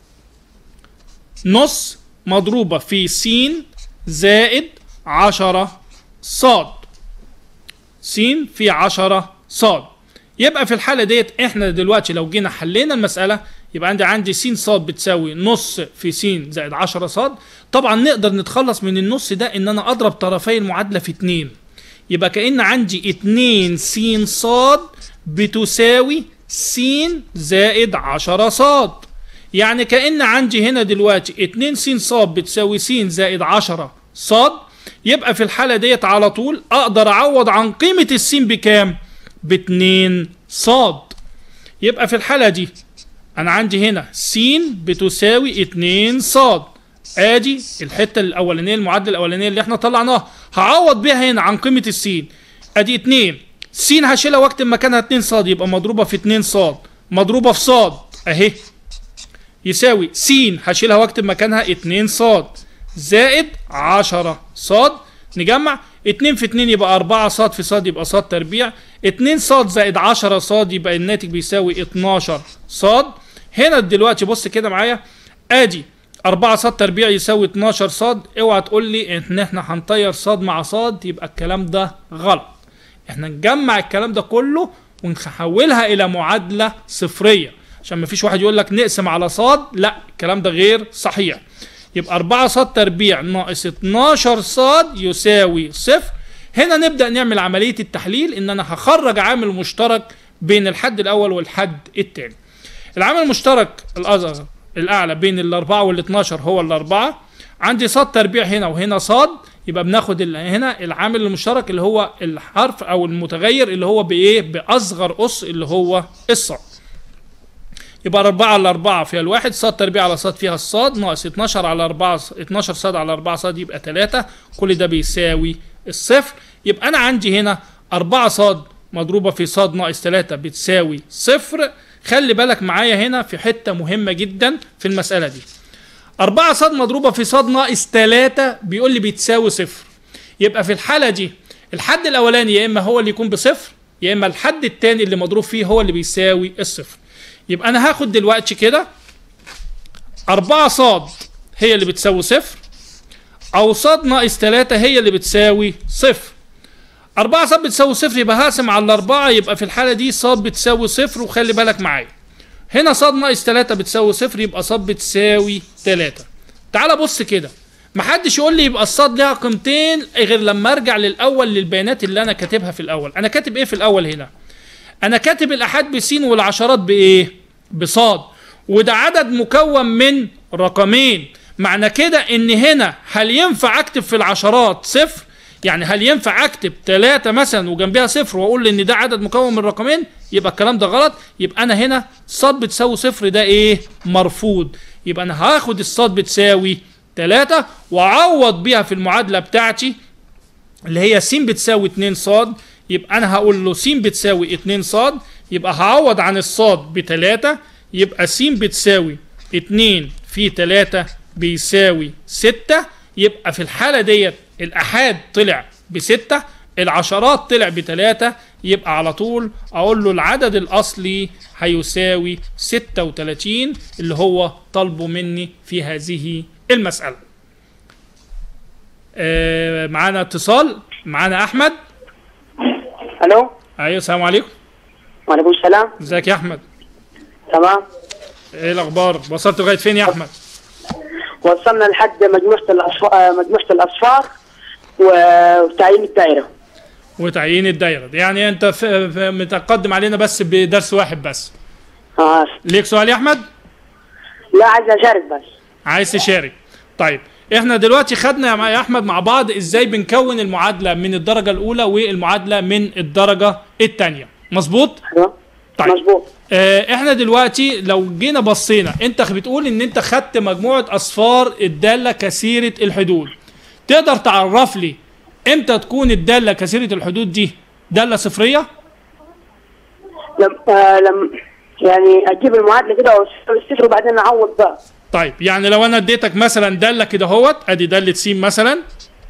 نص مضروبة في س زائد عشرة صاد س في عشرة صاد يبقى في الحالة ديت احنا دلوقتي لو جينا حلينا المسألة يبقى عندي عندي س ص بتساوي نص في س زائد 10 ص طبعا نقدر نتخلص من النص ده ان انا اضرب طرفي المعادله في 2 يبقى كأن عندي 2 س ص بتساوي س زائد 10 ص يعني كأن عندي هنا دلوقتي 2 س ص بتساوي س زائد 10 ص يبقى في الحالة ديت على طول أقدر أعوض عن قيمة السين بكام؟ ب 2 ص يبقى في الحالة دي أنا عندي هنا س بتساوي 2 ص ادي الحته الاولانيه المعادله الاولانيه اللي احنا طلعناها هعوض بيها هنا عن قيمه السين ادي 2 س هشيلها واكتب مكانها 2 ص يبقى مضروبه في 2 ص مضروبه في ص اهي يساوي س هشيلها واكتب مكانها 2 ص زائد 10 ص نجمع 2 في 2 يبقى 4 ص في ص يبقى ص تربيع 2 ص زائد 10 ص يبقى الناتج بيساوي 12 ص هنا دلوقتي بص كده معايا ادي 4 ص تربيع يساوي 12 ص اوعى تقول لي ان احنا هنطير ص مع ص يبقى الكلام ده غلط احنا نجمع الكلام ده كله ونحولها الى معادله صفريه عشان مفيش واحد يقول لك نقسم على ص لا الكلام ده غير صحيح يبقى 4 ص تربيع ناقص 12 ص يساوي صفر هنا نبدا نعمل عمليه التحليل ان انا هخرج عامل مشترك بين الحد الاول والحد الثاني العامل المشترك الاصغر الاعلى بين الاربعه وال 12 هو الاربعه عندي صاد تربيع هنا وهنا صاد يبقى بناخد ال- هنا العامل المشترك اللي هو الحرف او المتغير اللي هو بايه باصغر قص اللي هو الصاد يبقى 4 على 4 فيها الواحد صاد تربيع على صاد فيها الصاد ناقص 12 على 4 ص- 12 صاد على 4 صاد يبقى 3 كل ده بيساوي الصفر يبقى انا عندي هنا 4 صاد مضروبه في صاد ناقص 3 بتساوي صفر خلي بالك معايا هنا في حته مهمه جدا في المساله دي 4 صاد مضروبه في صاد ناقص 3 بيقول لي بتساوي صفر يبقى في الحاله دي الحد الاولاني يا اما هو اللي يكون بصفر يا اما الحد الثاني اللي مضروب فيه هو اللي بيساوي الصفر يبقى انا هاخد دلوقتي كده 4 صاد هي اللي بتساوي صفر او صاد ناقص 3 هي اللي بتساوي صفر 4 صاد بتساوي صفر يبقى هقسم على الأربعة يبقى في الحالة دي صاد بتساوي صفر وخلي بالك معايا هنا صاد ناقص 3 بتساوي صفر يبقى صاد بتساوي 3 تعال بص كده محدش يقول لي يبقى الصاد ليها قيمتين غير لما ارجع للاول للبيانات اللي انا كاتبها في الاول انا كاتب ايه في الاول هنا انا كاتب الاحاد بسين والعشرات بايه بصاد وده عدد مكون من رقمين معنى كده ان هنا هل ينفع اكتب في العشرات صفر يعني هل ينفع اكتب ثلاثة مثلا وجنبها صفر واقول ان ده عدد مكون من رقمين يبقى الكلام ده غلط يبقى انا هنا صاد بتساوي صفر ده ايه مرفوض يبقى انا هاخد الصاد بتساوي 3 واعوض بيها في المعادله بتاعتي اللي هي س بتساوي 2 صاد يبقى انا هقول له س بتساوي 2 صاد يبقى هعوض عن الصاد ب 3 يبقى س بتساوي 2 في 3 بيساوي 6 يبقى في الحاله ديت الاحاد طلع بستة العشرات طلع بتلاتة يبقى على طول اقول له العدد الاصلي هيساوي 36 اللي هو طالبه مني في هذه المسألة آه معانا اتصال معانا احمد الو ايوه السلام عليكم وعليكم السلام ازيك يا احمد تمام ايه الاخبار وصلت لغايه فين يا احمد وصلنا لحد مجموعة الأصفار مجموعة الأصفار و- وتعيين الدائرة وتعيين الدايره يعني انت ف- ف- متقدم علينا بس بدرس واحد بس آه. ليك سؤال يا احمد لا عايز أشارك بس عايز تشارك طيب احنا دلوقتي خدنا يا مع- يا احمد مع بعض ازاي بنكون المعادله من الدرجه الاولى والمعادله من الدرجه الثانيه مظبوط أيوة. طيب. مظبوط اه احنا دلوقتي لو جينا بصينا انت بتقول ان انت خدت مجموعه اصفار الداله كثيره الحدود تقدر تعرف لي امتى تكون الداله كثيره الحدود دي داله صفريه لم آه لم يعني أجيب المعادلة كده وأسوي الصفر وبعدين أعوض بقى طيب يعني لو انا اديتك مثلا داله كده اهوت ادي داله س مثلا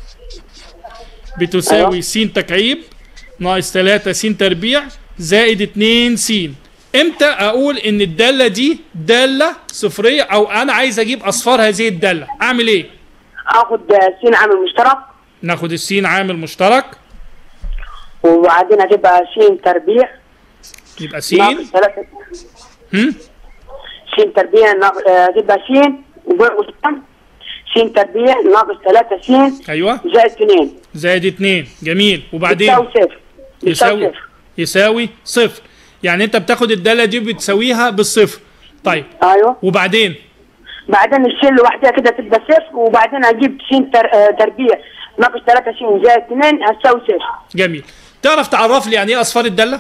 بتساوي أيوة. س تكعيب ناقص 3 س تربيع زائد 2 س امتى اقول ان الداله دي داله صفريه او انا عايز اجيب اصفار هذه الداله اعمل ايه آخد آه، س عامل مشترك ناخد السين عامل مشترك وبعدين أجيبها س تربيع يبقى س ناقص ثلاثة هم؟ س تربيع ناقص آه، تبقى س وبنقص كام؟ س تربيع ناقص 3 س ايوه زائد 2 زائد 2 جميل وبعدين بتساوي صفر بتساوي يساوي صفر يساوي صفر يعني انت بتاخد الداله دي بتساويها بالصفر طيب ايوه وبعدين بعدين الشيل لوحدها كده تبقى صفر وبعدين اجيب س تر... آه، تربيع ناقص 3 س زائد 2 هتساوي صفر جميل تعرف تعرف لي يعني ايه اصفار الداله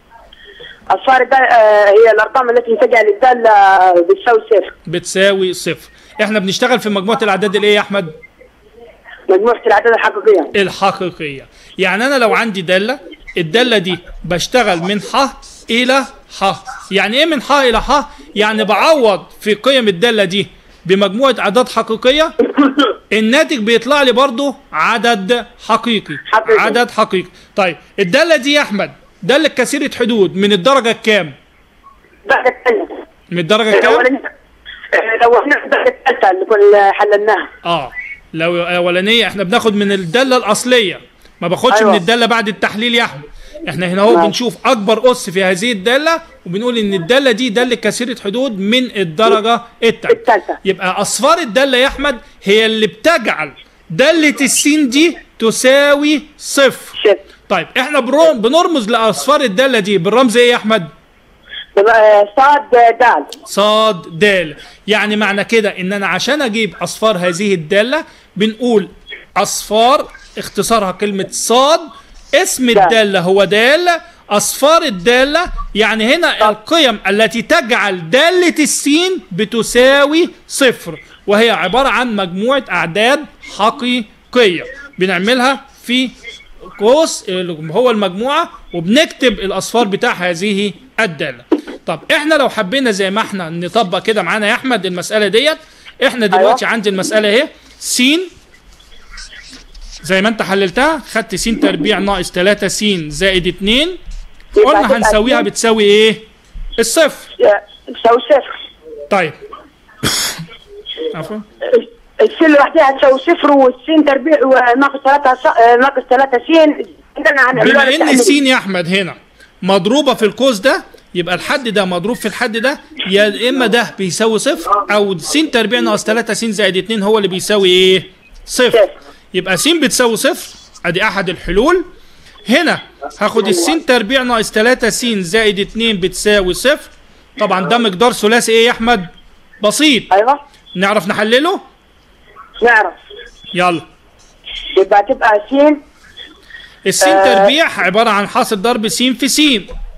اصفار الدالة آه، هي الارقام التي تجعل الداله بتساوي صفر بتساوي صفر احنا بنشتغل في مجموعه الاعداد الايه يا احمد مجموعه الاعداد الحقيقيه الحقيقيه يعني انا لو عندي داله الداله دي بشتغل من ح الى ح يعني ايه من ح الى ح يعني بعوض في قيم الداله دي بمجموعه اعداد حقيقيه الناتج بيطلع لي برضو عدد حقيقي حقيقي. عدد حقيقي طيب الداله دي يا احمد داله كثيره حدود من الدرجه الكام الدرجه الثانيه من الدرجه الكام الاولانيه آه، لو احنا في الدرجه الثالثه اللي كنا حللناها اه لو اولانيه احنا بناخد من الداله الاصليه ما باخدش أيوة. من الداله بعد التحليل يا احمد احنا هنا اهو نعم. بنشوف اكبر اس في هذه الداله وبنقول ان الداله دي داله كثيره حدود من الدرجه الثالثه الثالثه يبقى اصفار الداله يا احمد هي اللي بتجعل داله السين دي تساوي صفر صفر طيب احنا بنرم- بنرمز لاصفار الداله دي بالرمز ايه يا احمد يبقى صاد دال صاد دال يعني معنى كده ان انا عشان اجيب اصفار هذه الداله بنقول اصفار اختصارها كلمه صاد اسم دال. الداله هو دال اصفار الداله يعني هنا القيم التي تجعل داله السين بتساوي صفر وهي عباره عن مجموعه اعداد حقيقيه بنعملها في قوس اللي هو المجموعه وبنكتب الاصفار بتاع هذه الداله طب احنا لو حبينا زي ما احنا نطبق كده معانا يا احمد المساله ديت احنا دلوقتي أيوة. عندي المساله اهي س زي ما انت حللتها خدت س تربيع ناقص 3 س زائد 2 يبقى قلنا هتبقى هنساويها اتنين. بتساوي ايه الصفر آه، بتساوي صفر طيب عفوا السين لوحدها هتساوي صفر والسين تربيع وناقص 3 ناقص 3 سين عندنا عن بما عبارة ان تحليل. س يا احمد هنا مضروبه في القوس ده يبقى الحد ده مضروب في الحد ده يا اما ده بيساوي صفر او س تربيع ناقص 3 س زائد 2 هو اللي بيساوي ايه؟ صفر صفر. يبقى س بتساوي صفر ادي احد الحلول هنا هاخد السين تربيع ناقص 3 س زائد 2 بتساوي صفر طبعا ده مقدار ثلاثي ايه يا احمد؟ بسيط ايوه نعرف نحلله؟ نعرف يلا يبقى تبقى سين السين آه. تربيع عباره عن حاصل ضرب س في س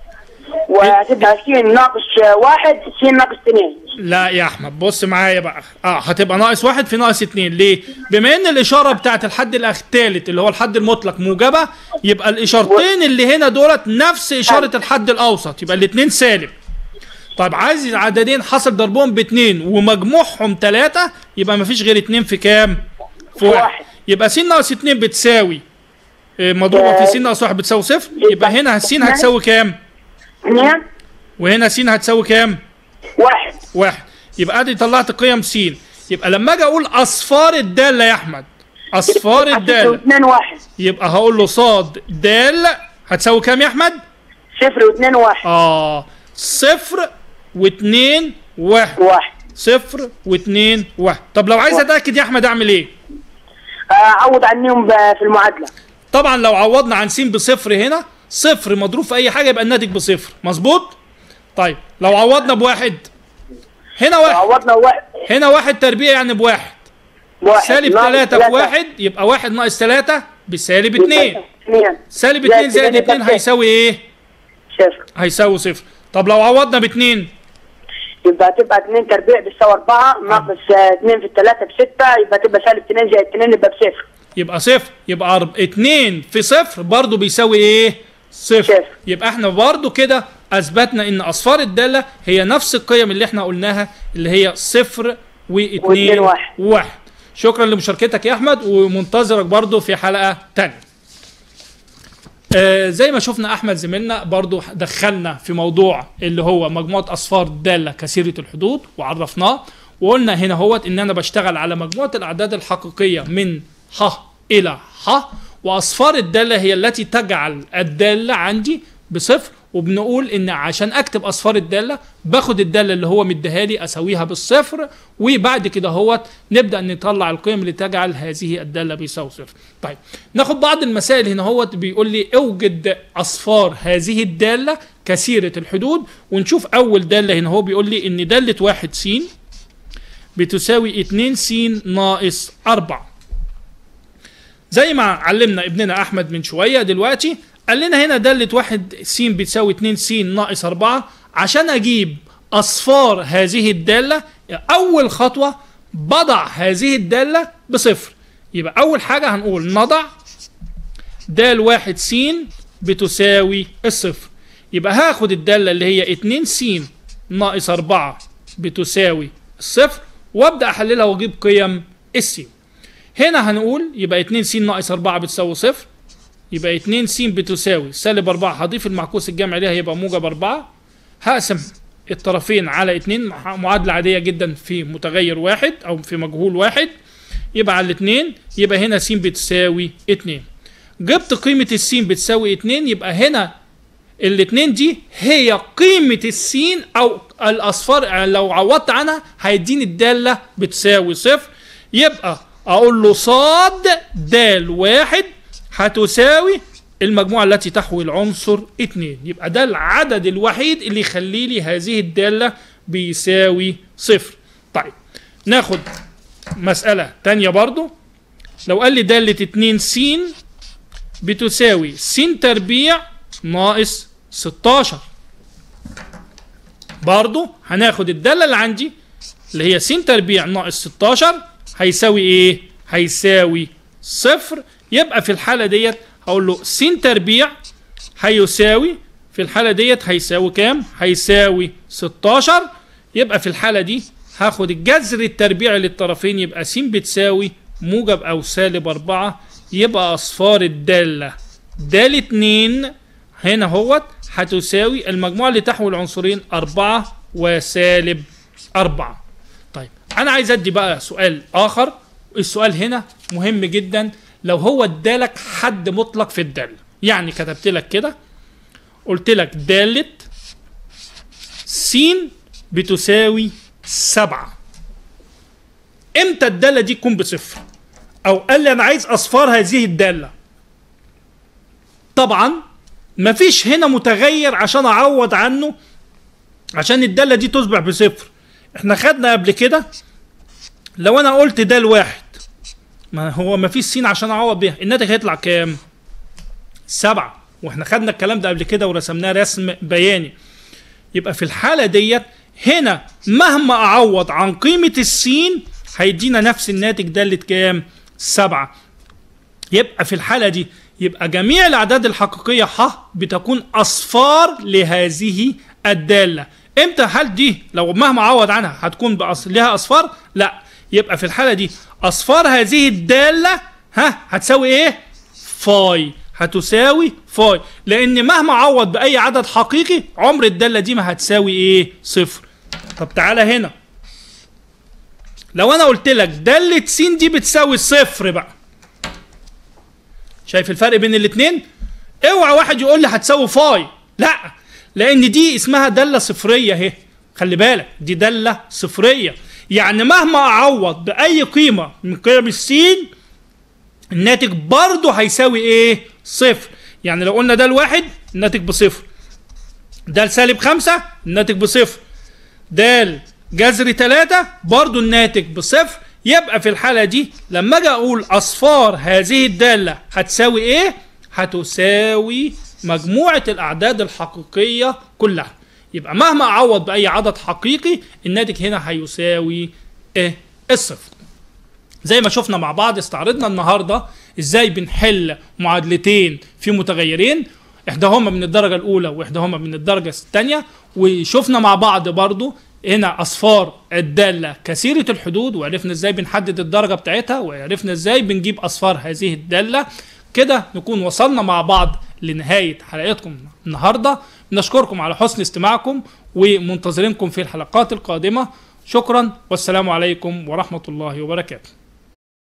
وهتبقى سين ناقص واحد سين ناقص اثنين لا يا احمد بص معايا بقى اه هتبقى ناقص واحد في ناقص اتنين ليه؟ بما ان الاشاره بتاعت الحد الثالث اللي هو الحد المطلق موجبه يبقى الاشارتين اللي هنا دولت نفس اشاره الحد الاوسط يبقى الاتنين سالب طيب عايز العددين حصل ضربهم باتنين ومجموعهم تلاتة يبقى مفيش غير اتنين في كام؟ في واحد واحد. يبقى س ناقص اتنين بتساوي آه، مضروبه في س ناقص واحد بتساوي صفر يبقى هنا س هتساوي كام؟ اثنين وهنا س هتساوي كام؟ واحد واحد يبقى ادي طلعت قيم س يبقى لما اجي اقول اصفار الداله يا احمد اصفار الداله اثنين واحد يبقى هقول له صاد دال هتساوي كام يا احمد؟ صفر واثنين واحد اه صفر واتنين واحد واحد صفر واتنين واحد طب لو عايز اتاكد يا احمد اعمل ايه؟ آه، عوض عنهم ب- في المعادله طبعا لو عوضنا عن س بصفر هنا صفر مضروب في اي حاجه يبقى الناتج بصفر مظبوط؟ طيب لو عوضنا بواحد هنا واحد عوضنا واحد هنا واحد تربيع يعني بواحد واحد سالب ناقص 3 في ثلاثة. 1 يبقى 1 ناقص 3 بسالب 2 اثنين سالب زائد 2 زائد اتنين 2 يبقى هيساوي ايه؟ صفر هيساوي صفر طب لو عوضنا ب 2 يبقى تبقى اثنين تربيع بتساوي أربعة ناقص آه، اثنين في الثلاثة بستة يبقى تبقى سالب اثنين زائد اثنين يبقى بصفر يبقى صفر يبقى 2 في صفر برضه بيساوي ايه؟ صفر صفر. يبقى احنا برضه كده اثبتنا ان اصفار الداله هي نفس القيم اللي احنا قلناها اللي هي صفر واتنين واثنين واحد. واحد شكرا لمشاركتك يا احمد ومنتظرك برضه في حلقه تانية آه زي ما شفنا احمد زميلنا برضو دخلنا في موضوع اللي هو مجموعه اصفار داله كثيره الحدود وعرفناه وقلنا هنا هوت ان انا بشتغل على مجموعه الاعداد الحقيقيه من ح الى ح واصفار الداله هي التي تجعل الداله عندي بصفر وبنقول ان عشان اكتب اصفار الداله باخد الداله اللي هو مديها لي اساويها بالصفر وبعد كده هو نبدا نطلع القيم اللي تجعل هذه الداله بيساوي صفر طيب ناخد بعض المسائل هنا هو بيقول لي اوجد اصفار هذه الداله كثيره الحدود ونشوف اول داله هنا هو بيقول لي ان داله واحد س بتساوي 2 س ناقص 4 زي ما علمنا ابننا احمد من شويه دلوقتي قال لنا هنا داله واحد س بتساوي 2 س ناقص 4 عشان اجيب اصفار هذه الداله اول خطوه بضع هذه الداله بصفر يبقى اول حاجه هنقول نضع دال واحد س بتساوي الصفر يبقى هاخد الداله اللي هي 2 س ناقص 4 بتساوي الصفر وابدا احللها واجيب قيم الس هنا هنقول يبقى 2 س ناقص 4 بتساوي صفر يبقى 2 س بتساوي سالب 4 هضيف المعكوس الجمعي ليها يبقى موجب 4 هقسم الطرفين على 2 معادلة عادية جدا في متغير واحد أو في مجهول واحد يبقى على 2 يبقى هنا س بتساوي 2 جبت قيمة الس بتساوي 2 يبقى هنا الاتنين دي هي قيمة السين أو الأصفار لو عوضت عنها هيديني الدالة بتساوي صفر يبقى أقول له صاد دال واحد هتساوي المجموعة التي تحوي العنصر 2 يبقى ده العدد الوحيد اللي يخلي لي هذه الدالة بيساوي صفر طيب ناخد مسألة تانية برضو لو قال لي دالة 2 س بتساوي س تربيع ناقص 16 برضو هناخد الدالة اللي عندي اللي هي س تربيع ناقص 16 هيساوي ايه؟ هيساوي صفر يبقى في الحالة ديت هقول له س تربيع هيساوي في الحالة ديت هيساوي كام؟ هيساوي 16 يبقى في الحالة دي هاخد الجذر التربيعي للطرفين يبقى س بتساوي موجب أو سالب 4 يبقى أصفار الدالة دال 2 هنا هوت هتساوي المجموعة اللي تحوي العنصرين 4 وسالب 4 طيب أنا عايز أدي بقى سؤال آخر السؤال هنا مهم جدا لو هو ادالك حد مطلق في الدالة يعني كتبت لك كده قلت لك دالة س بتساوي سبعة امتى الدالة دي تكون بصفر او قال لي انا عايز اصفار هذه الدالة طبعا مفيش هنا متغير عشان اعوض عنه عشان الدالة دي تصبح بصفر احنا خدنا قبل كده لو انا قلت دال واحد ما هو ما فيش سين عشان اعوض بيها الناتج هيطلع كام سبعة واحنا خدنا الكلام ده قبل كده ورسمناه رسم بياني يبقى في الحالة ديت هنا مهما اعوض عن قيمة السين هيدينا نفس الناتج دالة كام سبعة يبقى في الحالة دي يبقى جميع الاعداد الحقيقية ح بتكون اصفار لهذه الدالة امتى هل دي لو مهما اعوض عنها هتكون بأص... لها اصفار لا يبقى في الحالة دي اصفار هذه الدالة ها هتساوي ايه فاي هتساوي فاي لان مهما عوض باي عدد حقيقي عمر الدالة دي ما هتساوي ايه صفر طب تعالى هنا لو انا قلت لك دالة س دي بتساوي صفر بقى شايف الفرق بين الاتنين اوعى واحد يقول لي هتساوي فاي لا لان دي اسمها دالة صفرية اهي خلي بالك دي دالة صفرية يعني مهما اعوض باي قيمة من قيم السين الناتج برضه هيساوي ايه صفر يعني لو قلنا ده الواحد الناتج بصفر ده سالب خمسة الناتج بصفر ده جذر ثلاثة برضه الناتج بصفر يبقى في الحالة دي لما اجي اقول اصفار هذه الدالة هتساوي ايه هتساوي مجموعة الاعداد الحقيقية كلها يبقى مهما اعوض باي عدد حقيقي الناتج هنا هيساوي ايه الصفر زي ما شفنا مع بعض استعرضنا النهارده ازاي بنحل معادلتين في متغيرين احداهما من الدرجه الاولى واحداهما من الدرجه الثانيه وشفنا مع بعض برضو هنا اصفار الداله كثيره الحدود وعرفنا ازاي بنحدد الدرجه بتاعتها وعرفنا ازاي بنجيب اصفار هذه الداله كده نكون وصلنا مع بعض لنهايه حلقتكم النهارده نشكركم على حسن استماعكم ومنتظرينكم في الحلقات القادمه شكرا والسلام عليكم ورحمه الله وبركاته